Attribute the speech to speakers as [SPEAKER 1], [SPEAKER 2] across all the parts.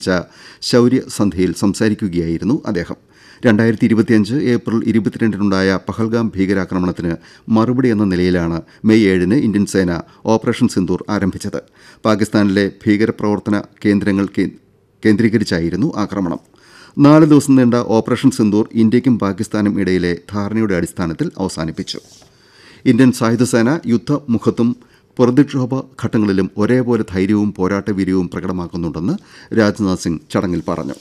[SPEAKER 1] ശൌര്യ സന്ധ്യയിൽ സംസാരിക്കുകയായിരുന്നു അദ്ദേഹം രണ്ടായിരത്തി ഇരുപത്തിയഞ്ച് ഏപ്രിൽ ഇരുപത്തിരണ്ടിനുണ്ടായ പഹൽഗാം ഭീകരാക്രമണത്തിന് മറുപടി എന്ന നിലയിലാണ് മെയ് ഏഴിന് ഇന്ത്യൻ സേന ഓപ്പറേഷൻ സിന്ദൂർ ആരംഭിച്ചത് പാകിസ്ഥാനിലെ ഭീകരപ്രവർത്തന കേന്ദ്രങ്ങൾ കേ- കേന്ദ്രീകരിച്ചായിരുന്നു ആക്രമണം നാല് ദിവസം നീണ്ട ഓപ്പറേഷൻ സിന്ദൂർ ഇന്ത്യയ്ക്കും പാകിസ്ഥാനും ഇടയിലെ ധാരണയുടെ അടിസ്ഥാനത്തിൽ അവസാനിപ്പിച്ചു ഇന്ത്യൻ സായുധസേന യുദ്ധമുഖത്തും പ്രതിക്ഷോഭ ഘട്ടങ്ങളിലും ഒരേപോലെ ധൈര്യവും പോരാട്ടവീര്യവും പ്രകടമാക്കുന്നുണ്ടെന്ന് രാജ്നാഥ് സിംഗ് ചടങ്ങിൽ പറഞ്ഞു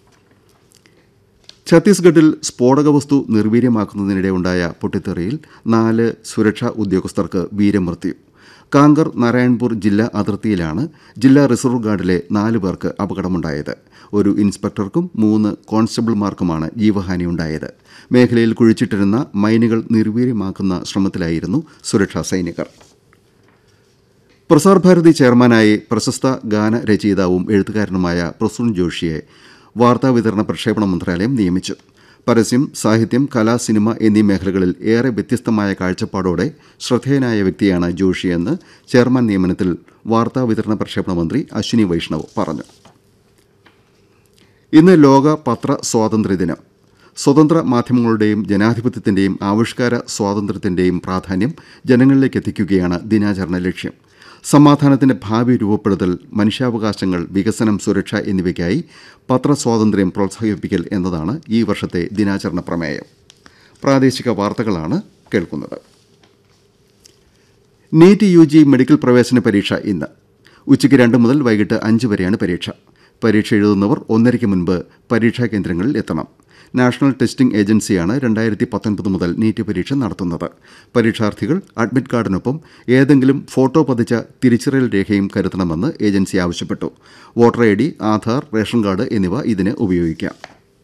[SPEAKER 1] ഛത്തീസ്ഗഡിൽ സ്ഫോടക വസ്തു നിർവീര്യമാക്കുന്നതിനിടെ ഉണ്ടായ പൊട്ടിത്തെറിയിൽ നാല് സുരക്ഷാ ഉദ്യോഗസ്ഥർക്ക് വീരമൃത്യു കാങ്കർ നാരായൺപൂർ ജില്ലാ അതിർത്തിയിലാണ് ജില്ലാ റിസർവ് ഗാർഡിലെ നാല് പേർക്ക് അപകടമുണ്ടായത് ഒരു ഇൻസ്പെക്ടർക്കും മൂന്ന് കോൺസ്റ്റബിൾമാർക്കുമാണ് ജീവഹാനിയുണ്ടായത് മേഖലയിൽ കുഴിച്ചിട്ടിരുന്ന മൈനുകൾ നിർവീര്യമാക്കുന്ന ശ്രമത്തിലായിരുന്നു സുരക്ഷാ സൈനികർ പ്രസാർ ഭാരതി ചെയർമാനായി പ്രശസ്ത ഗാന രചയിതാവും എഴുത്തുകാരനുമായ പ്രസൂൺ ജോഷിയെ വാർത്താവിതരണ പ്രക്ഷേപണ മന്ത്രാലയം നിയമിച്ചു പരസ്യം സാഹിത്യം കല സിനിമ എന്നീ മേഖലകളിൽ ഏറെ വ്യത്യസ്തമായ കാഴ്ചപ്പാടോടെ ശ്രദ്ധേയനായ വ്യക്തിയാണ് ജോഷിയെന്ന് ചെയർമാൻ നിയമനത്തിൽ വാർത്താവിതരണ പ്രക്ഷേപണ മന്ത്രി അശ്വിനി വൈഷ്ണവ് പറഞ്ഞു ഇന്ന് ലോക പത്ര സ്വാതന്ത്ര്യ ദിനം സ്വതന്ത്ര മാധ്യമങ്ങളുടെയും ജനാധിപത്യത്തിന്റെയും ആവിഷ്കാര സ്വാതന്ത്ര്യത്തിന്റെയും പ്രാധാന്യം ജനങ്ങളിലേക്ക് എത്തിക്കുകയാണ് ദിനാചരണ ലക്ഷ്യം സമാധാനത്തിന്റെ ഭാവി രൂപപ്പെടുത്തൽ മനുഷ്യാവകാശങ്ങൾ വികസനം സുരക്ഷ എന്നിവയ്ക്കായി പത്രസ്വാതന്ത്ര്യം പ്രോത്സാഹിപ്പിക്കൽ എന്നതാണ് ഈ വർഷത്തെ ദിനാചരണ പ്രമേയം പ്രാദേശിക വാർത്തകളാണ് കേൾക്കുന്നത് നീറ്റ് യു ജി മെഡിക്കൽ പ്രവേശന പരീക്ഷ ഇന്ന് ഉച്ചയ്ക്ക് രണ്ട് മുതൽ വൈകിട്ട് അഞ്ച് വരെയാണ് പരീക്ഷ പരീക്ഷ എഴുതുന്നവർ ഒന്നരയ്ക്ക് മുൻപ് പരീക്ഷാ കേന്ദ്രങ്ങളിൽ എത്തണം നാഷണൽ ടെസ്റ്റിംഗ് ഏജൻസിയാണ് രണ്ടായിരത്തി പത്തൊൻപത് മുതൽ നീറ്റ് പരീക്ഷ നടത്തുന്നത് പരീക്ഷാർത്ഥികൾ അഡ്മിറ്റ് കാർഡിനൊപ്പം ഏതെങ്കിലും ഫോട്ടോ പതിച്ച തിരിച്ചറിയൽ രേഖയും കരുതണമെന്ന് ഏജൻസി ആവശ്യപ്പെട്ടു voter I D Aadhaar ration card എന്നിവ ഇതിന് ഉപയോഗിക്കാം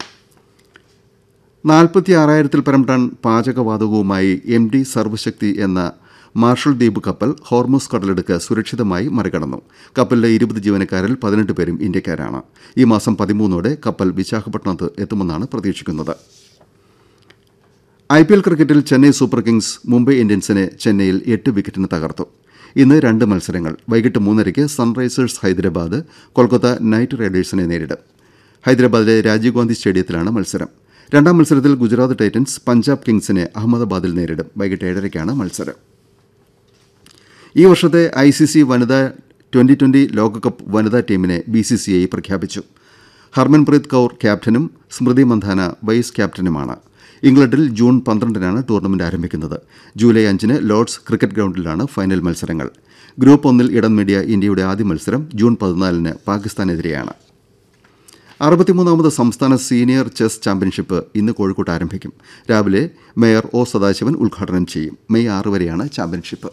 [SPEAKER 1] നാൽപ്പത്തി ആറായിരത്തിൽ പരം ടൺ പാചകവാതകവുമായി എം ഡി സർവശക്തി എന്ന മാർഷൽ ദ്വീപ് കപ്പൽ ഹോർമൂസ് കടലെടുക്ക് സുരക്ഷിതമായി മറികടന്നു കപ്പലിലെ ഇരുപത് ജീവനക്കാരിൽ പതിനെട്ട് പേരും ഇന്ത്യക്കാരാണ് ഈ മാസം പതിമൂന്നോടെ കപ്പൽ വിശാഖപട്ടണത്ത് എത്തുമെന്നാണ് പ്രതീക്ഷിക്കുന്നത് ഐ പി എൽ ക്രിക്കറ്റിൽ ചെന്നൈ സൂപ്പർ കിങ്സ് മുംബൈ ഇന്ത്യൻസിനെ ചെന്നൈയിൽ എട്ട് വിക്കറ്റിന് തകർത്തു ഇന്ന് രണ്ട് മത്സരങ്ങൾ വൈകിട്ട് മൂന്നരയ്ക്ക് സൺറൈസേഴ്സ് ഹൈദരാബാദ് കൊൽക്കത്ത നൈറ്റ് റൈഡേഴ്സിനെ നേരിടും ഹൈദരാബാദിലെ രാജീവ് ഗാന്ധി സ്റ്റേഡിയത്തിലാണ് മത്സരം രണ്ടാം മത്സരത്തിൽ ഗുജറാത്ത് ടൈറ്റൻസ് പഞ്ചാബ് കിങ്സിനെ അഹമ്മദാബാദിൽ നേരിടും വൈകിട്ട് ഏഴരയ്ക്കാണ് മത്സരം ഈ വർഷത്തെ ഐ സി സി വനിതാ ട്വന്റി ട്വന്റി ലോകകപ്പ് വനിതാ ടീമിനെ ബി സി സി ഐ പ്രഖ്യാപിച്ചു ഹർമൻപ്രീത് കൌർ ക്യാപ്റ്റനും സ്മൃതി മന്ധാന വൈസ് ക്യാപ്റ്റനുമാണ് ഇംഗ്ലണ്ടിൽ ജൂൺ പന്ത്രണ്ടിനാണ് ടൂർണമെന്റ് ആരംഭിക്കുന്നത് ജൂലൈ അഞ്ചിന് ലോർഡ്സ് ക്രിക്കറ്റ് ഗ്രൗണ്ടിലാണ് ഫൈനൽ മത്സരങ്ങൾ ഗ്രൂപ്പ് ഒന്നിൽ ഇടം നേടിയ ഇന്ത്യയുടെ ആദ്യ മത്സരം ജൂൺ പതിനാലിന് പാകിസ്ഥാനെതിരെയാണ് അറുപത്തിമൂന്നാമത് സംസ്ഥാന സീനിയർ ചെസ് ചാമ്പ്യൻഷിപ്പ് ഇന്ന് കോഴിക്കോട്ട് ആരംഭിക്കും രാവിലെ മേയർ ഒ സദാശിവൻ ഉദ്ഘാടനം ചെയ്യും മെയ് ആറ് വരെയാണ് ചാമ്പ്യൻഷിപ്പ്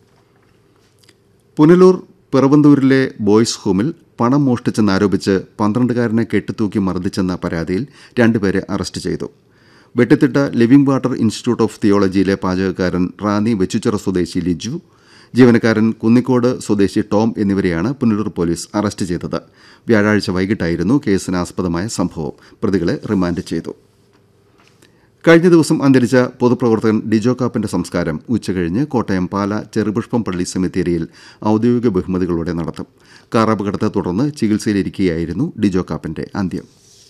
[SPEAKER 1] പുനലൂർ പിറവന്തൂരിലെ ബോയ്സ് ഹോമിൽ പണം മോഷ്ടിച്ചെന്നാരോപിച്ച് പന്ത്രണ്ടുകാരനെ കെട്ടിത്തൂക്കി മർദ്ദിച്ചെന്ന പരാതിയിൽ രണ്ടുപേരെ അറസ്റ്റ് ചെയ്തു Vettithitta living water institute of തിയോളജിയിലെ പാചകക്കാരൻ റാന്നി വെച്ചുച്ചിറ സ്വദേശി ലിജു ജീവനക്കാരൻ കുന്നിക്കോട് സ്വദേശി ടോം എന്നിവരെയാണ് പുനലൂർ പോലീസ് അറസ്റ്റ് ചെയ്തത് വ്യാഴാഴ്ച വൈകിട്ടായിരുന്നു കേസിനാസ്പദമായ സംഭവം പ്രതികളെ റിമാൻഡ് ചെയ്തു കഴിഞ്ഞ ദിവസം അന്തരിച്ച പൊതുപ്രവർത്തകൻ ഡിജോ കാപ്പന്റെ സംസ്കാരം ഉച്ചകഴിഞ്ഞ് കോട്ടയം പാല ചെറുപുഷ്പം പള്ളി സെമിത്തേരിയിൽ ഔദ്യോഗിക ബഹുമതികളോടെ നടത്തും കാർ അപകടത്തെ തുടർന്ന് ചികിത്സയിലിരിക്കെയായിരുന്നു ഡിജോ കാപ്പന്റെ അന്ത്യം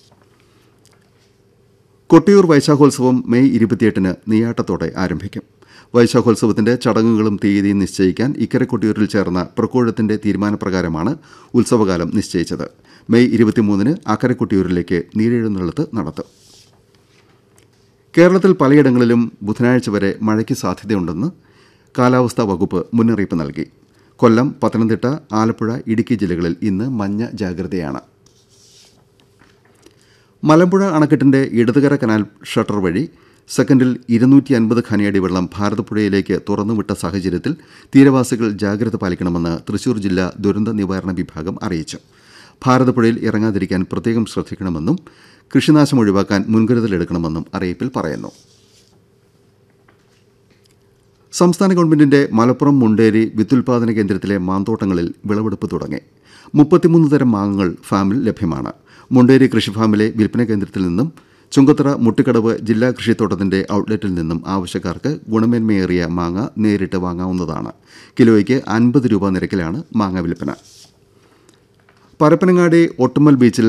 [SPEAKER 1] കൊട്ടിയൂർ വൈശാഖോത്സവം മെയ് ഇരുപത്തിയെട്ടിന് നെയ്യാട്ടത്തോടെ ആരംഭിക്കും വൈശാഖോത്സവത്തിന്റെ ചടങ്ങുകളും തീയതിയും നിശ്ചയിക്കാൻ ഇക്കരെ കൊട്ടിയൂരിൽ ചേർന്ന പ്രക്കോഴത്തിന്റെ തീരുമാനപ്രകാരമാണ് ഉത്സവകാലം നിശ്ചയിച്ചത് മെയ് ഇരുപത്തിമൂന്നിന് അക്കരെ കൊട്ടിയൂരിലേക്ക് നീരെഴുന്നള്ളത്ത് നടത്തും കേരളത്തിൽ പലയിടങ്ങളിലും ബുധനാഴ്ച വരെ മഴയ്ക്ക് സാധ്യതയുണ്ടെന്ന് കാലാവസ്ഥാ വകുപ്പ് മുന്നറിയിപ്പ് നൽകി കൊല്ലം പത്തനംതിട്ട ആലപ്പുഴ ഇടുക്കി ജില്ലകളിൽ ഇന്ന് മഞ്ഞ ജാഗ്രതയാണ് മലമ്പുഴ അണക്കെട്ടിന്റെ ഇടതുകര കനാൽ ഷട്ടർ വഴി സെക്കൻഡിൽ ഇരുന്നൂറ്റി അൻപത് ഖനിയടി വെള്ളം ഭാരതപ്പുഴയിലേക്ക് തുറന്നുവിട്ട സാഹചര്യത്തിൽ തീരവാസികൾ ജാഗ്രത പാലിക്കണമെന്ന് തൃശൂർ ജില്ലാ ദുരന്ത നിവാരണ വിഭാഗം അറിയിച്ചു ഭാരതപ്പുഴയിൽ ഇറങ്ങാതിരിക്കാൻ പ്രത്യേകം ശ്രദ്ധിക്കണമെന്നും കൃഷിനാശം ഒഴിവാക്കാൻ മുൻകരുതലെടുക്കണമെന്നും അറിയിപ്പിൽ പറയുന്നു സംസ്ഥാന ഗവൺമെന്റിന്റെ മലപ്പുറം മുണ്ടേരി വിത്തുൽപാദന കേന്ദ്രത്തിലെ മാന്തോട്ടങ്ങളിൽ വിളവെടുപ്പ് തുടങ്ങി മുപ്പത്തിമൂന്ന് തരം മാങ്ങകൾ ഫാമിൽ ലഭ്യമാണ് മുണ്ടേരി കൃഷിഫാമിലെ വിൽപ്പന കേന്ദ്രത്തിൽ നിന്നും ചുങ്കത്തറ മുട്ടിക്കടവ് ജില്ലാ കൃഷിത്തോട്ടത്തിന്റെ ഔട്ട്ലെറ്റിൽ നിന്നും ആവശ്യക്കാർക്ക് ഗുണമേന്മയേറിയ മാങ്ങ നേരിട്ട് വാങ്ങാവുന്നതാണ് കിലോയ്ക്ക് അൻപത് രൂപ നിരക്കിലാണ് മാങ്ങ വിൽപ്പന പരപ്പനങ്ങാടി ഒട്ടുമൽ ബീച്ചിൽ